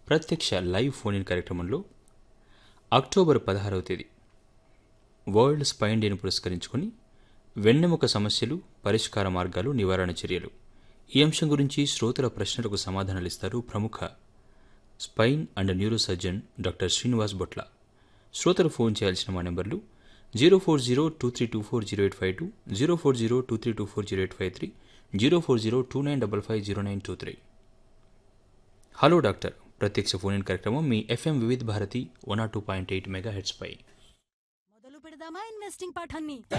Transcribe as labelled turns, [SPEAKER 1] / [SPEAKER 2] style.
[SPEAKER 1] ప్రత్యక్ష live phone in కార్యక్రమంలో October పదహారవ తేదీ వరల్డ్ స్పైన్ డేను పురస్కరించుకొని వెన్నెముక సమస్యలు పరిష్కార మార్గాలు నివారణ చర్యలు ఈ అంశం గురించి శ్రోతల ప్రశ్నలకు సమాధానాలు ఇస్తారు ప్రముఖ spine and neuro surgeon doctor Srinivas Botla శ్రోతలు ఫోన్ చేయాల్సిన మా నెంబర్లు zero four zero two three two four zero eight five two zero four zero two three two four zero eight five three zero four zero two nine double five zero nine two three hello doctor ప్రత్యక్ష phone in కార్యక్రమం మీ FM Vividh Bharati one or two point eight mega heads పై
[SPEAKER 2] మొదలు పెడదామా investing పాఠాన్ని